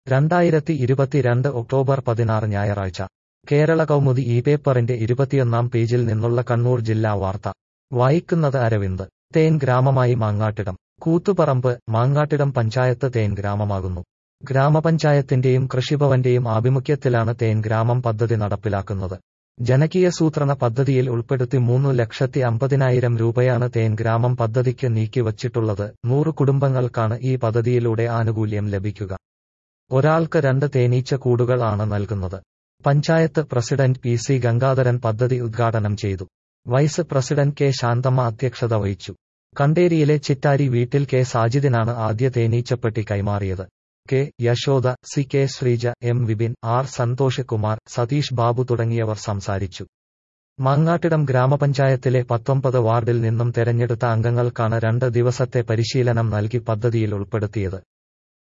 രണ്ടായിരത്തി ഇരുപത്തിരണ്ട് ഒക്ടോബർ പതിനാറ് ഞായറാഴ്ച കേരള കൗമുദി ഈ പേപ്പറിന്റെ ഇരുപത്തിയൊന്നാം പേജിൽ നിന്നുള്ള കണ്ണൂർ ജില്ലാ വാർത്ത വായിക്കുന്നത് അരവിന്ദ് തേൻ ഗ്രാമമായി മാങ്ങാട്ടിടം കൂത്തുപറമ്പ് മാങ്ങാട്ടിടം പഞ്ചായത്ത് തേൻ ഗ്രാമമാകുന്നു ഗ്രാമപഞ്ചായത്തിന്റെയും കൃഷിഭവന്റെയും ആഭിമുഖ്യത്തിലാണ് തേൻ ഗ്രാമം പദ്ധതി നടപ്പിലാക്കുന്നത് ജനകീയസൂത്രണ പദ്ധതിയിൽ ഉൾപ്പെടുത്തി മൂന്നു ലക്ഷത്തി അമ്പതിനായിരം രൂപയാണ് തേൻ ഗ്രാമം പദ്ധതിക്ക് നീക്കിവച്ചിട്ടുള്ളത് നൂറ് കുടുംബങ്ങൾക്കാണ് ഈ പദ്ധതിയിലൂടെ ആനുകൂല്യം ലഭിക്കുക ഒരാൾക്ക് രണ്ട് തേനീച്ച കൂടുകൾ ആണ് നൽകുന്നത് panchayat president P C Gangadharan പദ്ധതി ഉദ്ഘാടനം ചെയ്തു വൈസ് പ്രസിഡന്റ് കെ ശാന്തമ്മ അധ്യക്ഷത വഹിച്ചു കണ്ടേരിയിലെ ചിറ്റാരി വീട്ടിൽ കെ സാജിദിനാണ് ആദ്യ തേനീച്ചപ്പെട്ടി കൈമാറിയത് K Yashoda C K Sreeja M Vipin R Santhosh Kumar Satheesh Babu തുടങ്ങിയവർ സംസാരിച്ചു മാങ്ങാട്ടിടം ഗ്രാമപഞ്ചായത്തിലെ പത്തൊമ്പത് വാർഡിൽ നിന്നും തെരഞ്ഞെടുത്ത അംഗങ്ങൾക്കാണ് രണ്ട് ദിവസത്തെ പരിശീലനം നൽകി പദ്ധതിയിൽ ഉൾപ്പെടുത്തിയത്